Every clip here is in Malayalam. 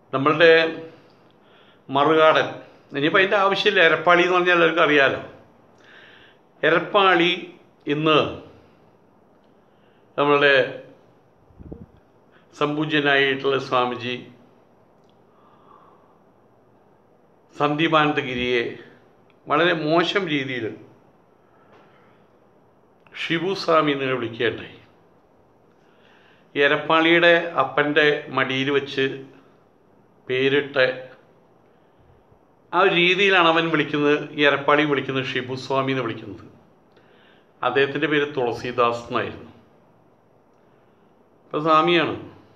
നമ്മളുടെ മറുകാടൻ ഇനിയിപ്പോൾ അതിൻ്റെ ആവശ്യമില്ല എരപ്പാളി എന്ന് പറഞ്ഞാൽ എല്ലാവർക്കും അറിയാലോ എരപ്പാളി ഇന്ന് നമ്മളുടെ സംപൂജ്യനായിട്ടുള്ള സ്വാമിജി സന്ദീപാനന്ദഗിരിയെ വളരെ മോശം രീതിയിൽ ഷിബു സ്വാമി എന്ന് വിളിക്കുകയുണ്ടായി ഈ എരപ്പാളിയുടെ അപ്പൻ്റെ മടിയിൽ വെച്ച് പേരിട്ട് ആ ഒരു രീതിയിലാണ് അവൻ വിളിക്കുന്നത് ഈ എരപ്പാളി വിളിക്കുന്നത് ഷിബു സ്വാമി എന്ന് വിളിക്കുന്നത് അദ്ദേഹത്തിൻ്റെ പേര് തുളസീദാസ് എന്നായിരുന്നു ഇപ്പം സ്വാമിയാണ്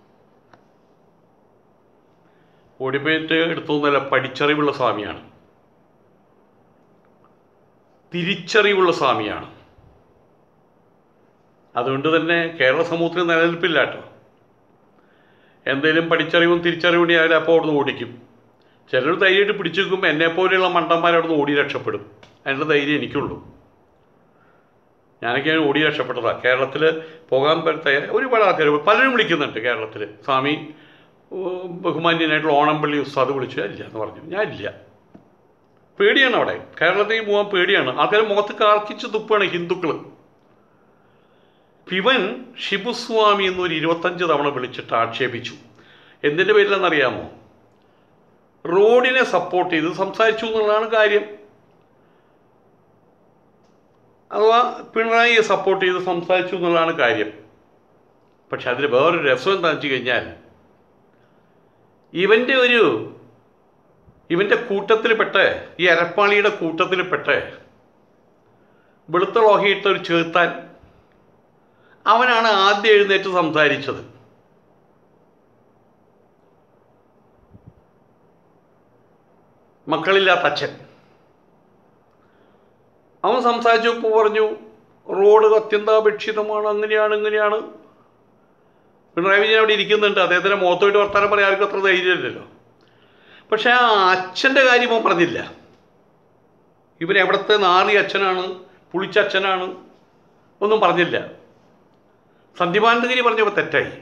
ഓടിപ്പോയിട്ട് എടുത്തൊന്നുമല്ല പഠിച്ചറിവുള്ള സ്വാമിയാണ് തിരിച്ചറിവുള്ള സ്വാമിയാണ് അതുകൊണ്ട് തന്നെ കേരള സമൂഹത്തിൽ നിലനിൽപ്പില്ല കേട്ടോ എന്തെങ്കിലും പഠിച്ചറിവും തിരിച്ചറിവും ഉണ്ടെങ്കിൽ അവർ അപ്പോൾ അവിടുന്ന് ഓടിക്കും ചിലർ ധൈര്യമായിട്ട് പിടിച്ചു നിൽക്കുമ്പോൾ എന്നെപ്പോലെയുള്ള മണ്ടന്മാർ അവിടുന്ന് ഓടി രക്ഷപ്പെടും അതിൻ്റെ ധൈര്യം എനിക്കുള്ളൂ ഞാനൊക്കെയാണ് ഓടി രക്ഷപ്പെട്ടതാണ് കേരളത്തിൽ പോകാൻ പറ്റാത്ത ഒരുപാട് ആൾക്കാർ പലരും വിളിക്കുന്നുണ്ട് കേരളത്തിൽ സ്വാമി ഉം, ബഹുമാന്യനായിട്ടുള്ള ഓണംപള്ളി ഉസ്താദ് വിളിച്ചു ഇല്ല എന്ന് പറഞ്ഞു ഞാൻ ഇല്ല പേടിയാണ് അവിടെ കേരളത്തിൽ പോകാൻ പേടിയാണ് ആൾക്കാർ മുഖത്ത് കാർക്കിച്ച് തുപ്പാണ് ഹിന്ദുക്കൾ ഇവൻ ഷിബുസ്വാമി എന്നൊരു ഇരുപത്തഞ്ച് തവണ വിളിച്ചിട്ട് ആക്ഷേപിച്ചു എന്തിൻ്റെ പേരിലെന്നറിയാമോ റോഡിനെ സപ്പോർട്ട് ചെയ്ത് സംസാരിച്ചു എന്നുള്ളതാണ് കാര്യം അഥവാ പിണറായിയെ സപ്പോർട്ട് ചെയ്ത് സംസാരിച്ചു എന്നുള്ളതാണ് കാര്യം പക്ഷെ അതിൽ വേറൊരു രസം എന്താണെന്ന് വെച്ച് കഴിഞ്ഞാൽ ഇവൻ്റെ ഒരു ഇവൻ്റെ കൂട്ടത്തിൽപ്പെട്ട ഈ അരപ്പാളിയുടെ കൂട്ടത്തിൽപ്പെട്ട വെളുത്ത ലോഹയിട്ട ഒരു ചേർത്താൻ അവനാണ് ആദ്യം എഴുന്നേറ്റ് സംസാരിച്ചത് മക്കളില്ലാത്ത അച്ഛൻ അവൻ സംസാരിച്ചപ്പോൾ പറഞ്ഞു റോഡ് അത്യന്താപേക്ഷിതമാണ് അങ്ങനെയാണ് ഇങ്ങനെയാണ് പിണറായി വിജയൻ അവിടെ ഇരിക്കുന്നുണ്ട് അദ്ദേഹത്തിൻ്റെ മുഖത്തോട്ട് വർത്താനം പറയാൻ ആർക്കും അത്ര ധൈര്യമില്ലല്ലോ പക്ഷേ ആ അച്ഛൻ്റെ കാര്യം അവൻ പറഞ്ഞില്ല ഇവൻ എവിടുത്തെ നാറി അച്ഛനാണ് പുളിച്ച അച്ഛനാണ് ഒന്നും പറഞ്ഞില്ല സന്ദീപാനന്ദഗിരി പറഞ്ഞപ്പോൾ തെറ്റായി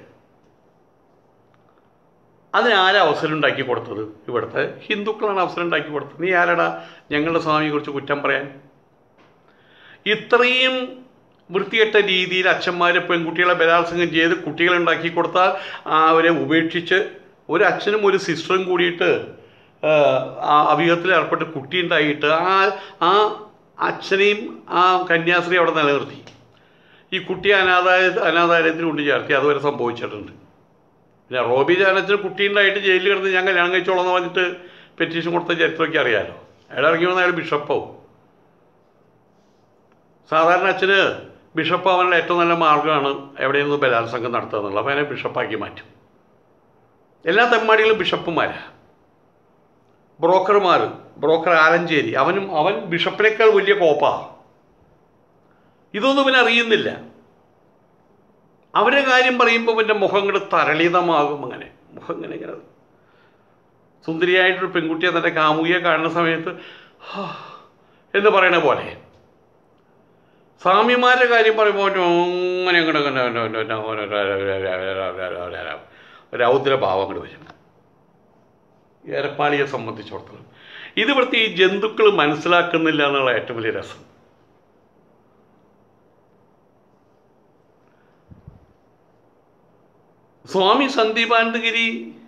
അതിന് ആരാ അവസരം ഉണ്ടാക്കി കൊടുത്തത് ഇവിടുത്തെ ഹിന്ദുക്കളാണ് അവസരം ഉണ്ടാക്കി കൊടുത്തത് നീ ആരടാ ഞങ്ങളുടെ സ്വാമിയെ കുറിച്ച് കുറ്റം പറയാൻ ഇത്രയും വൃത്തികെട്ട രീതിയിൽ അച്ഛന്മാർ പെൺകുട്ടികളെ ബലാത്സംഗം ചെയ്ത് കുട്ടികളെ ഉണ്ടാക്കി കൊടുത്താൽ അവരെ ഉപേക്ഷിച്ച് ഒരു അച്ഛനും ഒരു സിസ്റ്ററും കൂടിയിട്ട് ആ, ആ അവിഹിതത്തിൽ ഏർപ്പെട്ട് കുട്ടി ഉണ്ടായിട്ട് ആ ആ അച്ഛനെയും ആ കന്യാസ്ത്രീ അവിടെ നിലനിർത്തി ഈ കുട്ടിയെ അനാഥായ അനാഥാലയത്തിൽ കൊണ്ട് ചേർത്തി അതുവരെ സംഭവിച്ചിട്ടുണ്ട് പിന്നെ റോബി ജാനച്ചന് കുട്ടി ഉണ്ടായിട്ട് ജയിലിൽ കിടന്ന് ഞാൻ കല്യാണം കഴിച്ചോളാം എന്ന് പറഞ്ഞിട്ട് പെറ്റീഷൻ കൊടുത്ത ചരിത്രമൊക്കെ അറിയാലോ അയാൾ ഇറങ്ങി വന്ന അയാൾ ബിഷപ്പാവും സാധാരണ അച്ഛന് ബിഷപ്പ് ആവാനുള്ള ഏറ്റവും നല്ല മാർഗ്ഗമാണ് എവിടെയെന്ന് ബലാത്സംഗം നടത്തുക എന്നുള്ളത് അപ്പോൾ അതിനെ ബിഷപ്പാക്കി മാറ്റും എല്ലാ തെമ്മാടികളും ബിഷപ്പുമാരാ ബ്രോക്കർമാർ ബ്രോക്കർ ആലഞ്ചേരി അവനും അവൻ ബിഷപ്പിനേക്കാൾ വലിയ കോപ്പാ ഇതൊന്നും ഇവൻ അറിയുന്നില്ല അവരുടെ കാര്യം പറയുമ്പോൾ പിന്നെ മുഖം ഇങ്ങോട്ട് തരളിതമാകും അങ്ങനെ മുഖം ഇങ്ങനെ ഇങ്ങനെ സുന്ദരിയായിട്ടൊരു പെൺകുട്ടിയെ തൻ്റെ കാമുകിയെ കാണുന്ന സമയത്ത് ഹാ എന്ന് പറയണ പോലെ സ്വാമിമാരുടെ കാര്യം പറയുമ്പോൾ അങ്ങനെ അങ്ങനെ രൗദ്ര ഭാവം അങ്ങോട്ട് വരും ഏരപ്പാളിയെ സംബന്ധിച്ചിടത്തോളം ഇത് ഇവിടുത്തെ ഈ ജന്തുക്കൾ മനസ്സിലാക്കുന്നില്ല എന്നുള്ള ഏറ്റവും വലിയ രസം സ്വാമി സന്ദീപാനന്ദഗിരി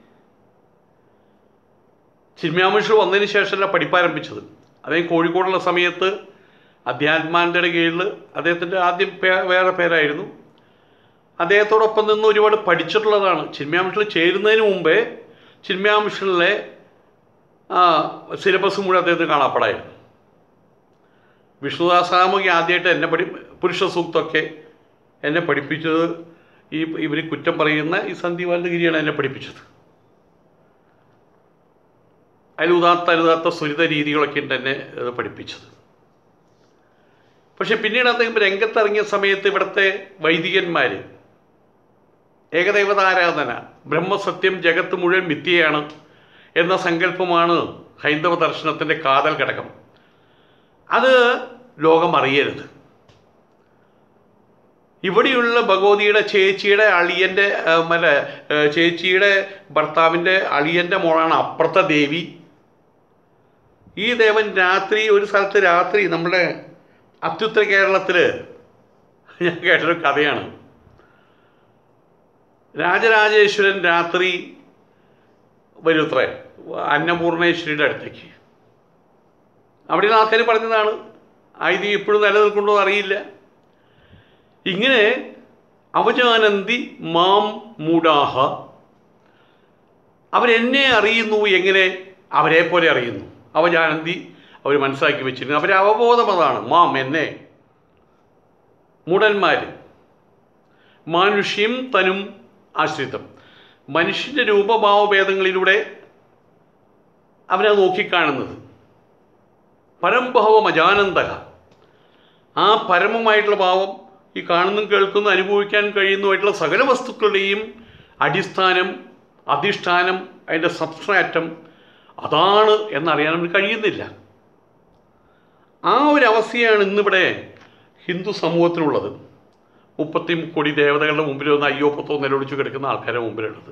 ചിന്മയാമിഷ് വന്നതിന് ശേഷമല്ല പഠിപ്പാരംഭിച്ചത് അദ്ദേഹം കോഴിക്കോടുള്ള സമയത്ത് അധ്യാത്മാനന്ദയുടെ കീഴിൽ അദ്ദേഹത്തിൻ്റെ ആദ്യം പേ- വേറെ പേരായിരുന്നു അദ്ദേഹത്തോടൊപ്പം നിന്ന് ഒരുപാട് പഠിച്ചിട്ടുള്ളതാണ് ചിന്മയാമിഷനിൽ ചേരുന്നതിന് മുമ്പേ ചിന്മയാമിഷനിലെ സിലബസ് മുഴുവൻ അദ്ദേഹത്തിന് കാണാപ്പെടായിരുന്നു വിഷ്ണുദാസ് സാമൂഹ്യ ആദ്യമായിട്ട് എന്നെ പഠി പുരുഷ സൂക്തമൊക്കെ എന്നെ പഠിപ്പിച്ചത് ഈ ഇവർ കുറ്റം പറയുന്ന ഈ സന്ദീപാനന്ദഗിരിയാണ് എന്നെ പഠിപ്പിച്ചത് അതിൽ ഉദാത്ത അനുദാത്ത സുരിത രീതികളൊക്കെ ഉണ്ട് എന്നെ ഇത് പഠിപ്പിച്ചത് പക്ഷെ പിന്നീട് അദ്ദേഹം രംഗത്തിറങ്ങിയ സമയത്ത് ഇവിടുത്തെ വൈദികന്മാർ ഏകദൈവതാരാധന ബ്രഹ്മസത്യം ജഗത്ത് മുഴുവൻ മിഥ്യയാണ് എന്ന സങ്കല്പമാണ് ഹൈന്ദവ ദർശനത്തിൻ്റെ കാതൽ ഘടകം അത് ലോകം അറിയരുത് ഇവിടെയുള്ള ഭഗവതിയുടെ ചേച്ചിയുടെ അളിയൻ്റെ ആ, മറ്റേ ആ, ചേച്ചിയുടെ ഭർത്താവിൻ്റെ അളിയൻ്റെ മോളാണ് അപ്പുറത്തെ ദേവി ഈ ദേവൻ രാത്രി ഒരു സ്ഥലത്ത് രാത്രി നമ്മുടെ അത്യുത്തര കേരളത്തിൽ ഞാൻ കേട്ടൊരു കഥയാണ് രാജരാജേശ്വരൻ രാത്രി വരുത്രേ അന്നപൂർണേശ്വരിയുടെ അടുത്തേക്ക് അവിടെയുള്ള ആൾക്കാർ പറഞ്ഞതാണ് ആയത് ഇപ്പോഴും നിലനിൽക്കുന്നുണ്ടോ എന്ന് അറിയില്ല ഇങ്ങനെ അവജാനന്തി മാം മൂടാഹ അവരെന്നെ അറിയുന്നു എങ്ങനെ അവരെ പോലെ അറിയുന്നു അവജാനന്തി അവർ മനസ്സിലാക്കി വെച്ചിരുന്നു അവരെ അവബോധം അതാണ് മാം എന്നെ മൂടന്മാർ മാനുഷ്യം തനും ആശ്രിതം മനുഷ്യൻ്റെ രൂപഭാവഭേദങ്ങളിലൂടെ അവനെ നോക്കിക്കാണുന്നത് പരംഭാവം അജാനന്ദക ആ പരമമായിട്ടുള്ള ഭാവം ഈ കാണുന്നതും കേൾക്കുന്നു അനുഭവിക്കാൻ കഴിയുന്നതുമായിട്ടുള്ള സകല വസ്തുക്കളുടെയും അടിസ്ഥാനം അധിഷ്ഠാനം അതിൻ്റെ സബ്സ്ട്രാറ്റം അതാണ് എന്നറിയാൻ അവന് കഴിയുന്നില്ല ആ ഒരു അവസ്ഥയാണ് ഇന്നിവിടെ ഹിന്ദു സമൂഹത്തിനുള്ളത് മുപ്പത്തി കോടി ദേവതകളുടെ മുമ്പിൽ ഒന്ന് അയ്യോ പത്തോ നിലവിളിച്ച് കിടക്കുന്ന ആൾക്കാരുടെ മുമ്പിലുള്ളത്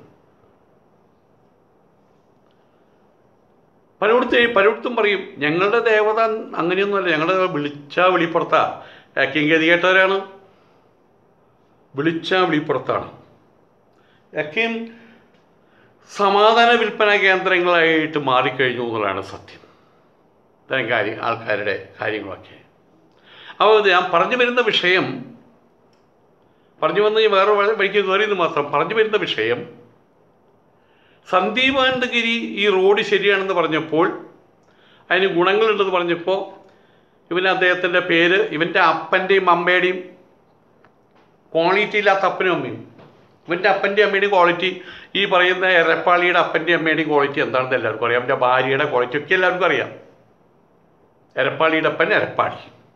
പലയിടത്ത് പലയിടത്തും പറയും ഞങ്ങളുടെ ദേവത അങ്ങനെയൊന്നുമല്ല ഞങ്ങളുടെ വിളിച്ചാ വിളിപ്പുറത്താ ഏക്കെയും ഗതി കേട്ടവരാണ് വിളിച്ചാ വിളിപ്പുറത്താണ് ഏക്കെയും സമാധാന വിൽപ്പന കേന്ദ്രങ്ങളായിട്ട് മാറിക്കഴിഞ്ഞു എന്നുള്ളതാണ് സത്യം ഇത്തരം കാര്യം ആൾക്കാരുടെ കാര്യങ്ങളൊക്കെ അപ്പോൾ ഇത് ഞാൻ പറഞ്ഞു വരുന്ന വിഷയം പറഞ്ഞു വന്ന് വേറെ വഴി- വഴിക്ക് കയറിയെന്ന് മാത്രം പറഞ്ഞു വരുന്ന വിഷയം സന്ദീപാനന്ദഗിരി ഈ റോഡ് ശരിയാണെന്ന് പറഞ്ഞപ്പോൾ അതിന് ഗുണങ്ങളുണ്ടെന്ന് പറഞ്ഞപ്പോൾ ഇവന് അദ്ദേഹത്തിൻ്റെ പേര് ഇവൻ്റെ അപ്പൻ്റെയും അമ്മയുടെയും ക്വാളിറ്റി ഇല്ലാത്ത അപ്പനും അമ്മയും ഇവൻ്റെ അപ്പൻ്റെയും അമ്മയുടെയും ക്വാളിറ്റി ഈ പറയുന്ന എരപ്പാളിയുടെ അപ്പൻ്റെയും അമ്മയുടെയും ക്വാളിറ്റി എന്താണെന്ന് എല്ലാവർക്കും അറിയാം അവൻ്റെ ഭാര്യയുടെ ക്വാളിറ്റി ഒക്കെ എല്ലാവർക്കും അറിയാം എരപ്പാളിയുടെ അപ്പൻ എരപ്പാളി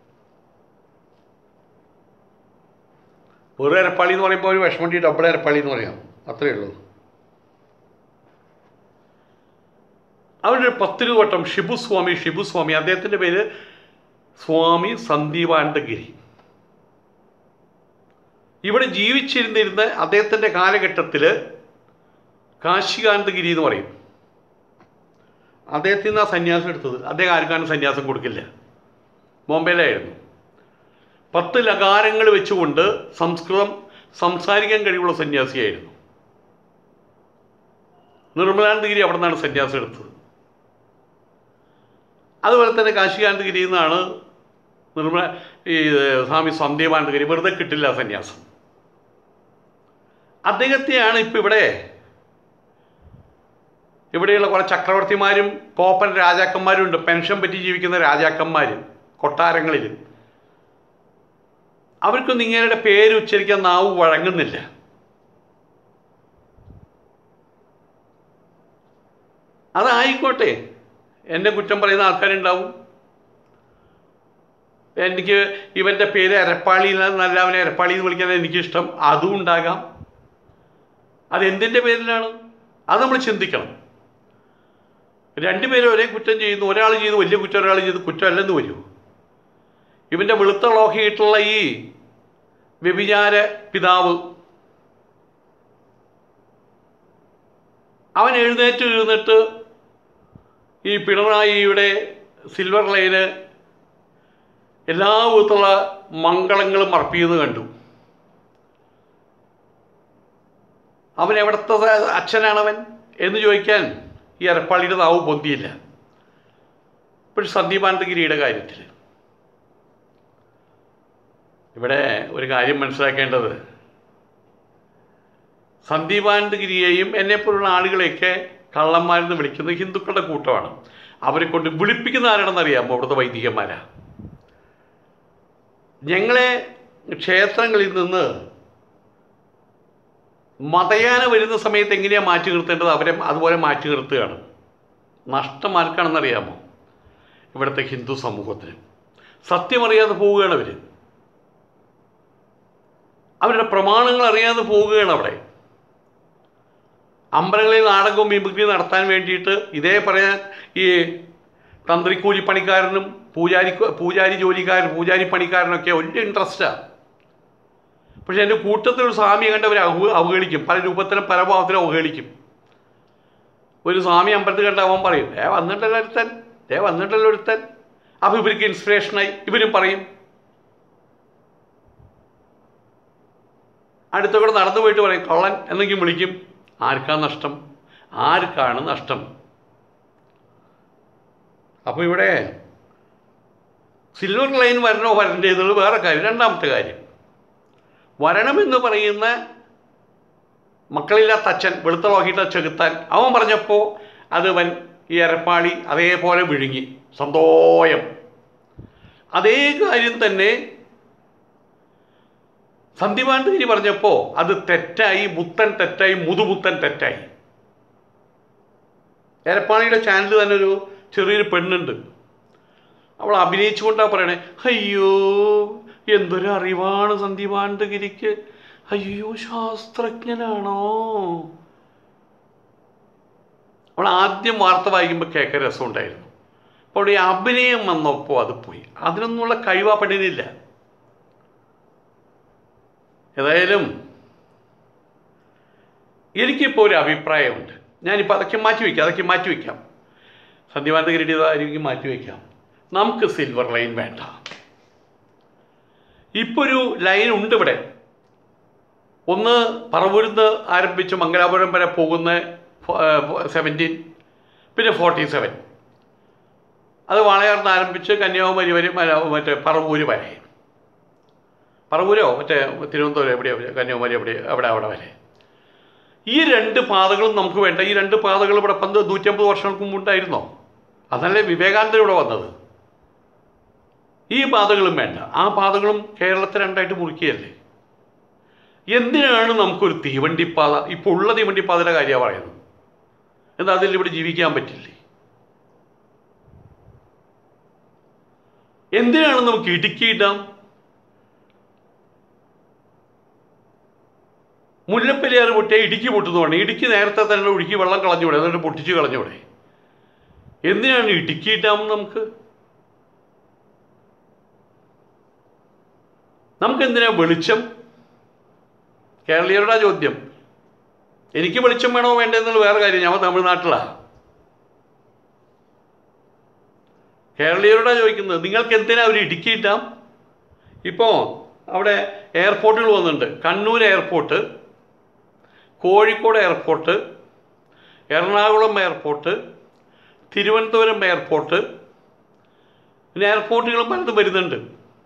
വെറും എരപ്പാളി എന്ന് പറയുമ്പോൾ ഒരു വിഷമണ്ടി ഡബിൾ എരപ്പാളി എന്ന് പറയാം അത്രയേ ഉള്ളൂ അവരുടെ പത്തിരു വട്ടം ഷിബുസ്വാമി ഷിബുസ്വാമി അദ്ദേഹത്തിൻ്റെ പേര് സ്വാമി സന്ദീപാനന്ദഗിരി ഇവിടെ ജീവിച്ചിരുന്നിരുന്ന അദ്ദേഹത്തിൻ്റെ കാലഘട്ടത്തിൽ കാശികാനന്ദഗിരി എന്ന് പറയും അദ്ദേഹത്തിൽ നിന്ന് ആ സന്യാസം എടുത്തത് അദ്ദേഹം ആർക്കാണ് സന്യാസം കൊടുക്കില്ല ബോംബെയിലായിരുന്നു പത്ത് ലകാരങ്ങൾ വെച്ചുകൊണ്ട് സംസ്കൃതം സംസാരിക്കാൻ കഴിവുള്ള സന്യാസിയായിരുന്നു നിർമ്മലാനന്ദഗിരി അവിടെ നിന്നാണ് സന്യാസം എടുത്തത് അതുപോലെ തന്നെ കാശികാനന്ദഗിരി എന്നാണ് നിർമ്മല ഈ സ്വാമി സന്ദീപാനന്ദഗിരി വെറുതെ കിട്ടില്ല സന്യാസം അദ്ദേഹത്തെയാണ് ഇപ്പം ഇവിടെ ഇവിടെയുള്ള കുറേ ചക്രവർത്തിമാരും കോപ്പൻ രാജാക്കന്മാരും ഉണ്ട് പെൻഷൻ പറ്റി ജീവിക്കുന്ന രാജാക്കന്മാർ കൊട്ടാരങ്ങളിൽ അവർക്കൊന്നും ഇങ്ങനെയുടെ പേര് ഉച്ചരിക്കാൻ നാവ് വഴങ്ങുന്നില്ല അതായിക്കോട്ടെ എന്നെ കുറ്റം പറയുന്ന ആൾക്കാരുണ്ടാവും എനിക്ക് ഇവൻ്റെ പേര് എരപ്പാളി എന്നല്ല അവനെ എരപ്പാളി എന്ന് വിളിക്കാൻ എനിക്കിഷ്ടം അതും ഉണ്ടാകാം അതെന്തിൻ്റെ പേരിലാണ് അത് നമ്മൾ ചിന്തിക്കണം രണ്ടുപേരും ഒരേ കുറ്റം ചെയ്യുന്നു ഒരാൾ ചെയ്ത് വലിയ കുറ്റം ഒരാൾ ചെയ്ത് കുറ്റമല്ലെന്ന് വരൂ ഇവൻ്റെ വെളുത്ത ലോഹിയിട്ടുള്ള ഈ വ്യഭിചാര പിതാവ് അവൻ എഴുന്നേറ്റ് ഇരുന്നിട്ട് ഈ പിണറായിയുടെ സിൽവർ ലൈന് എല്ലാ വിധത്തിലുള്ള മംഗളങ്ങളും അർപ്പിക്കുന്നത് കണ്ടു അവൻ എവിടുത്തെ അച്ഛനാണവൻ എന്ന് ചോദിക്കാൻ ഈ അരപ്പാളിയുടെ നാവ് പൊന്തിയില്ല പക്ഷെ സന്ദീപാനന്ദഗിരിയുടെ കാര്യത്തിൽ ഇവിടെ ഒരു കാര്യം മനസ്സിലാക്കേണ്ടത് സന്ദീപാനന്ദഗിരിയെയും എന്നെപ്പോലുള്ള ആളുകളെയൊക്കെ കള്ളന്മാരെന്ന് വിളിക്കുന്നത് ഹിന്ദുക്കളുടെ കൂട്ടമാണ് അവരെ കൊണ്ട് വിളിപ്പിക്കുന്ന ആരാണെന്ന് അറിയാമോ അവിടുത്തെ വൈദികന്മാരാ ഞങ്ങളെ ക്ഷേത്രങ്ങളിൽ നിന്ന് മതയാന വരുന്ന സമയത്ത് എങ്ങനെയാണ് മാറ്റി നിർത്തേണ്ടത് അവരെ അതുപോലെ മാറ്റി നിർത്തുകയാണ് നഷ്ടം ആർക്കാണെന്നറിയാമോ ഇവിടുത്തെ ഹിന്ദു സമൂഹത്തിന് സത്യമറിയാതെ പോവുകയാണ് അവർ അവരുടെ പ്രമാണങ്ങൾ അറിയാതെ പോവുകയാണ് അവിടെ അമ്പലങ്ങളിൽ നാടകവും മിമിക്രി നടത്താൻ വേണ്ടിയിട്ട് ഇതേ പറയാൻ ഈ തന്ത്രിക്കൂലി പണിക്കാരനും പൂജാരി പൂജാരി ജോലിക്കാരൻ പൂജാരി പണിക്കാരനൊക്കെ വലിയ ഇൻട്രസ്റ്റാണ് പക്ഷെ എൻ്റെ കൂട്ടത്തിൽ ഒരു സ്വാമിയെ കണ്ട് അവർ അവ അവഹേളിക്കും പല രൂപത്തിലും പല ഭാവത്തിലും അവഹേളിക്കും ഒരു സ്വാമി അമ്പലത്തിൽ കണ്ട അവൻ പറയും ഏ വന്നിട്ടല്ലോ ഒരുത്തൻ ഏ വന്നിട്ടല്ലോ ഒരുത്തൻ അപ്പോൾ ഇവർക്ക് ഇൻസ്പിറേഷനായി ഇവരും പറയും അടുത്ത കൂടെ നടന്നു പോയിട്ട് പറയും കള്ളൻ എന്നെങ്കിലും വിളിക്കും ആർക്കാ നഷ്ടം ആർക്കാണ് നഷ്ടം അപ്പോൾ ഇവിടെ സിൽവർ ലൈൻ വരണോ വരണ്ടേ എന്നുള്ളത് വേറെ കാര്യം രണ്ടാമത്തെ കാര്യം വരണമെന്ന് പറയുന്ന മക്കളില്ലാത്ത അച്ഛൻ വെളുത്ത നോക്കിയിട്ട് ചെകുത്താൻ അവൻ പറഞ്ഞപ്പോൾ അത് വൻ ഈ എരപ്പാളി അതേപോലെ വിഴുങ്ങി സന്തോയം അതേ കാര്യം തന്നെ സന്ധിവാണ്ടിരി പറഞ്ഞപ്പോൾ അത് തെറ്റായി മുത്തൻ തെറ്റായി മുതുമുത്തൻ തെറ്റായി എരപ്പാളിയുടെ ചാനൽ തന്നെ ഒരു ചെറിയൊരു പെണ്ണുണ്ട് അവൾ അഭിനയിച്ചുകൊണ്ടാണ് പറയണേ അയ്യോ എന്തൊരു അറിവാണ് സന്ധിവാണ്ടഗിരിക്ക് അയ്യോ ശാസ്ത്രജ്ഞനാണോ അവൾ ആദ്യം വാർത്ത വായിക്കുമ്പോൾ കേൾക്കാൻ രസമുണ്ടായിരുന്നു അപ്പോൾ ഈ അഭിനയം വന്നപ്പോൾ അത് പോയി അതിനൊന്നുള്ള കഴിവ് ആ പെണ്ണിനില്ല ഏതായാലും എനിക്കിപ്പോൾ ഒരു അഭിപ്രായമുണ്ട് ഞാനിപ്പോൾ അതൊക്കെ മാറ്റി വയ്ക്കാം അതൊക്കെ മാറ്റി വയ്ക്കാം സന്ധ്യവാന്തഗിരിയുടെ എനിക്ക് മാറ്റി വയ്ക്കാം നമുക്ക് സിൽവർ ലൈൻ വേണ്ട ഇപ്പോൾ ഒരു ലൈൻ ഉണ്ട് ഇവിടെ ഒന്ന് പറവൂരിന്ന് ആരംഭിച്ച് മംഗലാപുരം വരെ പോകുന്ന സെവൻറ്റീൻ പിന്നെ ഫോർട്ടി സെവൻ അത് വാളയാറിന്ന് ആരംഭിച്ച് കന്യാകുമാരി വരെ മല- മറ്റേ പറവൂര് വരെ പറവൂരോ മറ്റേ തിരുവനന്തപുരം എവിടെയോ കന്യാകുമാരി എവിടെ അവിടെ അവിടെ വരെ ഈ രണ്ട് പാതകളും നമുക്ക് വേണ്ട ഈ രണ്ട് പാതകൾ ഇവിടെ പന്ത് നൂറ്റമ്പത് വർഷങ്ങൾക്ക് മുമ്പ് ഉണ്ടായിരുന്നോ അതല്ലേ വിവേകാനന്ദൻ ഇവിടെ വന്നത് ഈ പാതകളും വേണ്ട ആ പാതകളും കേരളത്തെ രണ്ടായിട്ട് മുറിക്കുകയല്ലേ എന്തിനാണ് നമുക്കൊരു തീവണ്ടിപ്പാത ഇപ്പോൾ ഉള്ള തീവണ്ടിപ്പാതയുടെ കാര്യമാണ് പറയുന്നത് എന്താ അതിൽ ഇവിടെ ജീവിക്കാൻ പറ്റില്ലേ എന്തിനാണ് നമുക്ക് ഇടുക്കി ഡാം മുല്ലപ്പെരിയാർ പൊട്ടിയ ഇടുക്കി പൊട്ടുന്നതാണ് ഇടുക്കി നേരത്തെ തന്നെ ഒഴുക്കി വെള്ളം കളഞ്ഞൂടെ എന്നിട്ട് പൊട്ടിച്ച് കളഞ്ഞൂടെ എന്തിനാണ് ഇടുക്കി ഡാം നമുക്ക് നമുക്ക് എന്തിനാ വെളിച്ചം കേരളീയരുടെ ചോദ്യം എനിക്ക് വെളിച്ചം വേണോ വേണ്ടേ എന്നുള്ള വേറെ കാര്യം ഞാൻ തമിഴ്നാട്ടിലാണ് കേരളീയരോടാ ചോദിക്കുന്നത് നിങ്ങൾക്ക് എന്തിനാ ഒരു ഇടുക്കി ഡാം ഇപ്പോൾ അവിടെ എയർപോർട്ടുകൾ വന്നിട്ടുണ്ട് Kannur airport Kozhikode airport Ernakulam airport Thiruvananthapuram airport പിന്നെ എയർപോർട്ടുകൾ പലതും വരുന്നുണ്ട്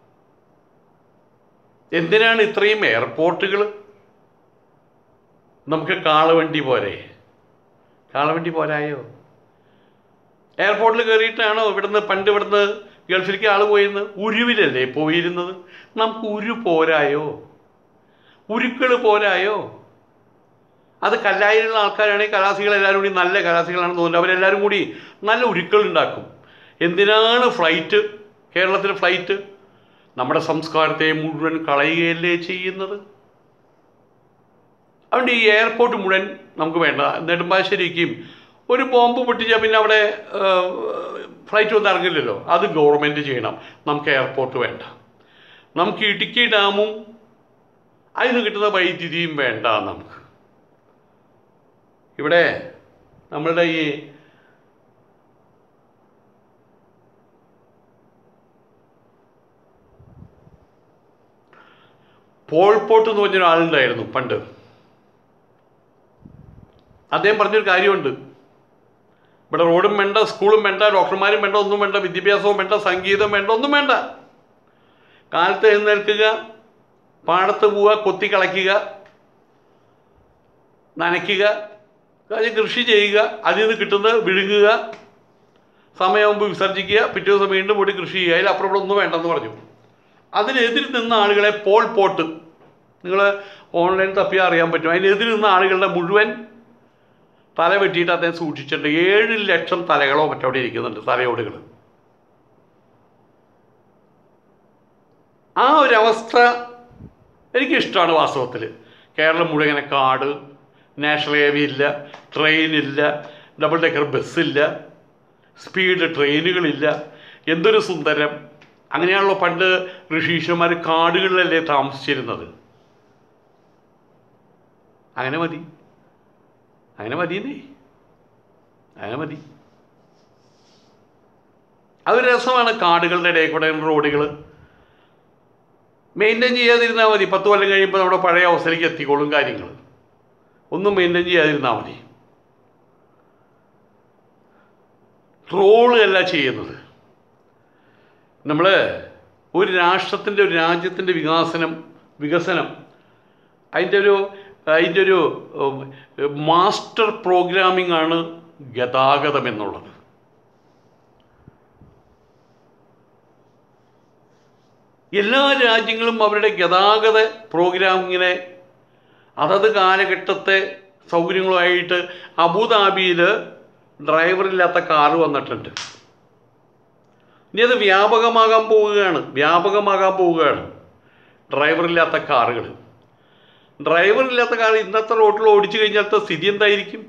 എന്തിനാണ് ഇത്രയും എയർപോർട്ടുകൾ നമുക്ക് കാളവണ്ടി പോരെ കാളവണ്ടി പോരായോ എയർപോർട്ടിൽ കയറിയിട്ടാണോ ഇവിടുന്ന് പണ്ട് ഇവിടുന്ന് ഗൾഫിലേക്ക് ആൾ പോയിരുന്നത് ഉരുവിലല്ലേ പോയിരുന്നത് നമുക്ക് ഉരു പോരായോ ഉരുക്കൾ പോരായോ അത് കല്ലായിലുള്ള ആൾക്കാരാണെങ്കിൽ കലാസികൾ എല്ലാവരും കൂടി നല്ല കലാസികളാണെന്ന് തോന്നുന്നു അവരെല്ലാവരും കൂടി നല്ല ഉരുക്കൾ ഉണ്ടാക്കും എന്തിനാണ് ഫ്ലൈറ്റ് കേരളത്തിലെ ഫ്ലൈറ്റ് നമ്മുടെ സംസ്കാരത്തെ മുഴുവൻ കളയുകയല്ലേ ചെയ്യുന്നത് അതുകൊണ്ട് ഈ എയർപോർട്ട് മുഴുവൻ നമുക്ക് വേണ്ട നെടുമ്പാശ്ശേരിക്കും ഒരു ബോംബ് പൊട്ടിച്ചാൽ പിന്നെ അവിടെ ഫ്ലൈറ്റ് ഒന്നും ഇറങ്ങില്ലല്ലോ അത് ഗവൺമെൻറ് ചെയ്യണം നമുക്ക് എയർപോർട്ട് വേണ്ട നമുക്ക് ഇടുക്കി ഡാമും അതിന് കിട്ടുന്ന വൈദ്യുതിയും വേണ്ട നമുക്ക് ഇവിടെ നമ്മളുടെ ഈ പോൾപോട്ട് എന്ന് പറഞ്ഞൊരു ആളുണ്ടായിരുന്നു പണ്ട് അദ്ദേഹം പറഞ്ഞൊരു കാര്യമുണ്ട് ഇവിടെ റോഡും വേണ്ട സ്കൂളും വേണ്ട ഡോക്ടർമാരും വേണ്ട ഒന്നും വേണ്ട വിദ്യാഭ്യാസവും വേണ്ട സംഗീതം വേണ്ട ഒന്നും വേണ്ട കാലത്ത് എഴുന്നേൽക്കുക പാടത്ത് പോവുക കൊത്തി കളയ്ക്കുക നനയ്ക്കുക കാര്യം കൃഷി ചെയ്യുക അതിൽ നിന്ന് കിട്ടുന്നത് വിഴുങ്ങുക സമയമാകുമ്പോൾ വിസർജിക്കുക പിറ്റേ ദിവസം വീണ്ടും കൂടി കൃഷി ചെയ്യുക അതിലപ്പുറം ഇവിടെ ഒന്നും വേണ്ടെന്ന് പറഞ്ഞു അതിനെതിരെ നിന്ന ആളുകളെ പോൾ പോട്ട് നിങ്ങൾ ഓൺലൈൻ തപ്പിയാൽ അറിയാൻ പറ്റും അതിനെതിരെ നിന്ന ആളുകളുടെ മുഴുവൻ തല വെട്ടിയിട്ട് അദ്ദേഹം സൂക്ഷിച്ചിട്ടുണ്ട് ഏഴ് ലക്ഷം തലകളോ മറ്റോ അവിടെ ഇരിക്കുന്നുണ്ട് തലയോടുകൾ ആ ഒരവസ്ഥ എനിക്കിഷ്ടമാണ് വാസ്തവത്തിൽ കേരളം മുഴുവൻ ഇങ്ങനെ കാട് നാഷണൽ ഹൈവേ ഇല്ല ട്രെയിനില്ല ഡബിൾ ഡെക്കർ ബസ്സില്ല സ്പീഡ് ട്രെയിനുകളില്ല എന്തൊരു സുന്ദരം അങ്ങനെയാണല്ലോ പണ്ട് ഋഷീശ്വരന്മാർ കാടുകളിലല്ലേ താമസിച്ചിരുന്നത് അങ്ങനെ മതി അങ്ങനെ മതിയെന്നേ അങ്ങനെ മതി അതൊരു രസമാണ് കാടുകളുടെ ഇടയിൽ കൂടെ റോഡുകൾ മെയിൻറ്റെയിൻ ചെയ്യാതിരുന്നാൽ മതി പത്ത് കൊല്ലം കഴിയുമ്പോൾ നമ്മുടെ പഴയ അവസ്ഥയിലേക്ക് എത്തിക്കോളും കാര്യങ്ങൾ ഒന്നും മെയിൻറ്റെയിൻ ചെയ്യാതിരുന്നാൽ മതി ട്രോള് അല്ല ചെയ്യുന്നത് നമ്മൾ ഒരു രാഷ്ട്രത്തിൻ്റെ ഒരു രാജ്യത്തിൻ്റെ വികാസനം വികസനം അതിൻ്റെ ഒരു അതിൻ്റെ ഒരു ഉം, മാസ്റ്റർ പ്രോഗ്രാമിംഗ് ആണ് ഗതാഗതം എന്നുള്ളത് എല്ലാ രാജ്യങ്ങളും അവരുടെ ഗതാഗത പ്രോഗ്രാമിങ്ങിനെ അതത് കാലഘട്ടത്തെ സൗകര്യങ്ങളുമായിട്ട് അബുദാബിയിൽ ഡ്രൈവറില്ലാത്ത കാറ് വന്നിട്ടുണ്ട് ഇനി അത് വ്യാപകമാകാൻ പോവുകയാണ് വ്യാപകമാകാൻ പോവുകയാണ് ഡ്രൈവറില്ലാത്ത കാറുകൾ ഡ്രൈവറില്ലാത്ത കാർ ഇന്നത്തെ റോഡിൽ ഓടിച്ചു കഴിഞ്ഞാലത്തെ സ്ഥിതി എന്തായിരിക്കും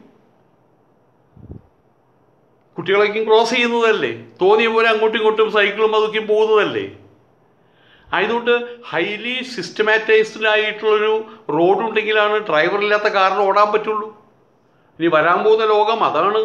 കുട്ടികളേക്കും ക്രോസ് ചെയ്യുന്നതല്ലേ തോന്നിയ പോലെ അങ്ങോട്ടും ഇങ്ങോട്ടും സൈക്കിളും അതൊക്കെ പോകുന്നതല്ലേ ആയതുകൊണ്ട് ഹൈലി സിസ്റ്റമാറ്റൈസ്ഡ് ആയിട്ടുള്ളൊരു റോഡ് ഉണ്ടെങ്കിലാണ് ഡ്രൈവറില്ലാത്ത കാറിന് ഓടാൻ പറ്റുള്ളൂ ഇനി വരാൻ പോകുന്ന ലോകം അതാണ്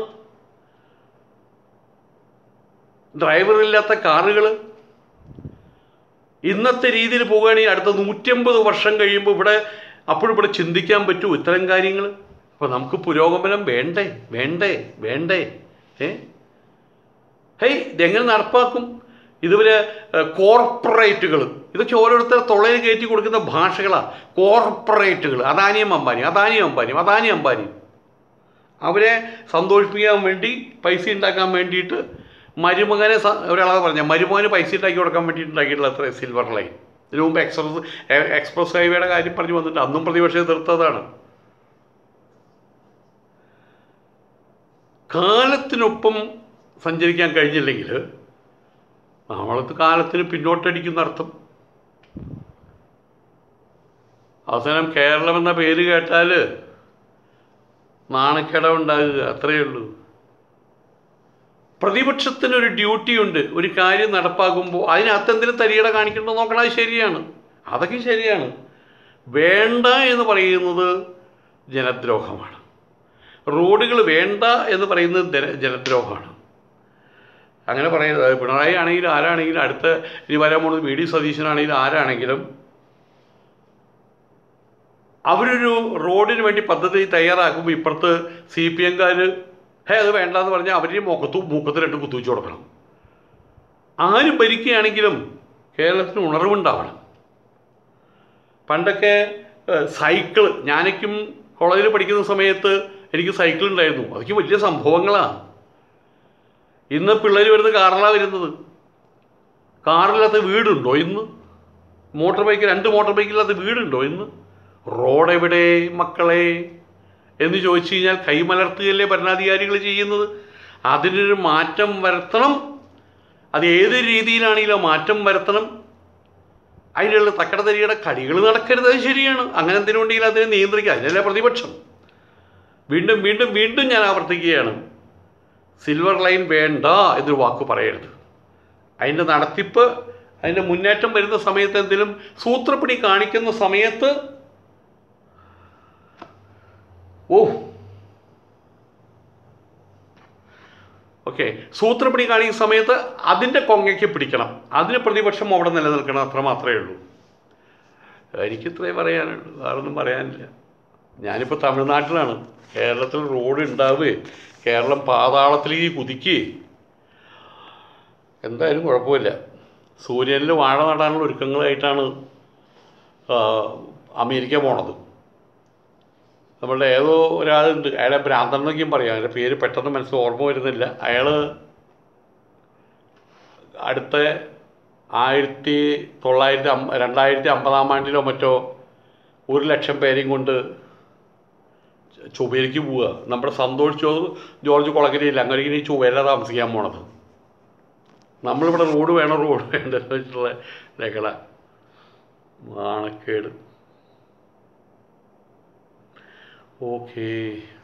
ഡ്രൈവറില്ലാത്ത കാറുകൾ ഇന്നത്തെ രീതിയിൽ പോകുകയാണെങ്കിൽ അടുത്ത നൂറ്റമ്പത് വർഷം കഴിയുമ്പോൾ ഇവിടെ അപ്പോഴും ഇവിടെ ചിന്തിക്കാൻ പറ്റൂ ഇത്തരം കാര്യങ്ങൾ അപ്പോൾ നമുക്ക് പുരോഗമനം വേണ്ടേ വേണ്ടേ വേണ്ടേ ഏ ഹേയ് ഇതെങ്ങനെ നടപ്പാക്കും ഇതുവരെ കോർപ്പറേറ്റുകൾ ഇതൊക്കെ ഓരോരുത്തർ തൊള്ളയിൽ കയറ്റി കൊടുക്കുന്ന ഭാഷകളാണ് കോർപ്പറേറ്റുകൾ അദാനിയും അംബാനി അദാനിയും അംബാനിയും അദാനി അംബാനി അവരെ സന്തോഷിപ്പിക്കാൻ വേണ്ടി പൈസ ഉണ്ടാക്കാൻ വേണ്ടിയിട്ട് മരുമകനെ സ- ഒരാളെ പറഞ്ഞ മരുമകന് പൈസ ഉണ്ടാക്കി കൊടുക്കാൻ വേണ്ടിയിട്ട് ഉണ്ടാക്കിയിട്ടുള്ള അത്ര സിൽവർ ലൈൻ ഇതിനു മുമ്പ് എക്സ്പ്രസ് എ- എക്സ്പ്രസ് ഹൈവേയുടെ കാര്യം പറഞ്ഞു വന്നിട്ട് അന്നും പ്രതിപക്ഷം എതിർത്തതാണ് കാലത്തിനൊപ്പം സഞ്ചരിക്കാൻ കഴിഞ്ഞില്ലെങ്കിൽ നമ്മളത് കാലത്തിന് പിന്നോട്ടടിക്കുന്ന അർത്ഥം അവസാനം കേരളം എന്ന പേര് കേട്ടാൽ നാണക്കേടമുണ്ടാകുക അത്രയേ ഉള്ളൂ പ്രതിപക്ഷത്തിനൊരു ഡ്യൂട്ടി ഉണ്ട് ഒരു കാര്യം നടപ്പാക്കുമ്പോൾ അതിനകത്ത് എന്തെങ്കിലും തരികട കാണിക്കണ്ടോ നോക്കണം അത് ശരിയാണ് അതൊക്കെ ശരിയാണ് വേണ്ട എന്ന് പറയുന്നത് ജനദ്രോഹമാണ് റോഡുകൾ വേണ്ട എന്ന് പറയുന്നത് ജന ജനദ്രോഹമാണ് അങ്ങനെ പറയുന്നത് പിണറായി ആണെങ്കിലും ആരാണെങ്കിലും അടുത്ത ഇനി വരാൻ പോകുന്നത് വി ഡി സതീശനാണെങ്കിലും ആരാണെങ്കിലും അവരൊരു റോഡിന് വേണ്ടി പദ്ധതി തയ്യാറാക്കുമ്പോൾ ഇപ്പുറത്ത് സി പി എംകാർ ഹേ അത് വേണ്ടെന്ന് പറഞ്ഞാൽ അവരുടെ മുഖത്തു മൂക്കത്ത് രണ്ട് കുത്തുവെച്ച് കൊടുക്കണം ആര് ഭരിക്കുകയാണെങ്കിലും കേരളത്തിന് ഉണർവുണ്ടാവണം പണ്ടൊക്കെ സൈക്കിള് ഞാനൊക്കും കോളേജിൽ പഠിക്കുന്ന സമയത്ത് എനിക്ക് സൈക്കിൾ ഉണ്ടായിരുന്നു അതൊക്കെ വലിയ സംഭവങ്ങളാണ് ഇന്ന് പിള്ളേർ വരുന്നത് കാറിലാണ് വരുന്നത് കാറില്ലാത്ത വീടുണ്ടോ ഇന്ന് മോട്ടോർ ബൈക്ക് രണ്ട് മോട്ടോർ ബൈക്കില്ലാത്ത വീടുണ്ടോ ഇന്ന് റോഡ് എവിടെ മക്കളെ എന്ന് ചോദിച്ചു കഴിഞ്ഞാൽ കൈമലർത്തുകയല്ലേ ഭരണാധികാരികൾ ചെയ്യുന്നത് അതിനൊരു മാറ്റം വരുത്തണം അത് ഏത് രീതിയിലാണെങ്കിലും മാറ്റം വരുത്തണം അതിനുള്ള തക്കട തരിയുടെ കളികൾ നടക്കരുത് അത് ശരിയാണ് അങ്ങനെ എന്തിനു ഉണ്ടെങ്കിൽ അതിനെ നിയന്ത്രിക്കുക അതിനല്ലേ പ്രതിപക്ഷം വീണ്ടും വീണ്ടും വീണ്ടും ഞാൻ ആവർത്തിക്കുകയാണ് സിൽവർ ലൈൻ വേണ്ട എന്നൊരു വാക്ക് പറയരുത് അതിൻ്റെ നടത്തിപ്പ് അതിൻ്റെ മുന്നേറ്റം വരുന്ന സമയത്ത് എന്തെങ്കിലും സൂത്രപ്പണി കാണിക്കുന്ന സമയത്ത് ഓ ഓക്കെ സൂത്രപ്പണി കാണിക്കുന്ന സമയത്ത് അതിൻ്റെ കൊങ്ങയ്ക്ക് പിടിക്കണം അതിന് പ്രതിപക്ഷം അവിടെ നിലനിൽക്കണം അത്ര മാത്രമേ ഉള്ളൂ എനിക്കിത്രേ പറയാനുള്ളൂ വേറൊന്നും പറയാനില്ല ഞാനിപ്പോൾ തമിഴ്നാട്ടിലാണ് കേരളത്തിൽ റോഡ് ഉണ്ടാവുകയെ കേരളം പാതാളത്തിലേക്ക് കുതിക്കുകയെ എന്തായാലും കുഴപ്പമില്ല സൂര്യനിൽ വാഴ നടാനുള്ള ഒരുക്കങ്ങളായിട്ടാണ് ആ, അമേരിക്ക പോണത് നമ്മളുടെ ഏതോ ഒരാളുണ്ട് അയാളെ ഭ്രാന്തൻ എന്നൊക്കെയും പറയാം അയാളുടെ പേര് പെട്ടെന്ന് മനസ്സിൽ ഓർമ്മ വരുന്നില്ല അയാൾ അടുത്ത ആയിരത്തി തൊള്ളായിരത്തി അമ്പ രണ്ടായിരത്തി അമ്പതാം ആണ്ടിലോ മറ്റോ ഒരു ലക്ഷം പേരെയും കൊണ്ട് ചൊവ്വയിലേക്ക് പോവുക നമ്മുടെ സന്തോഷ് ജോ ജോർജ് കുളക്കരയില്ല അങ്ങനെ ഈ ചൊവ്വയില താമസിക്കാൻ പോണത് നമ്മളിവിടെ റോഡ് വേണം റോഡ് വേണ്ടെന്ന് വെച്ചിട്ടുള്ള ലഹള നാണക്കേട് ഓക്കേ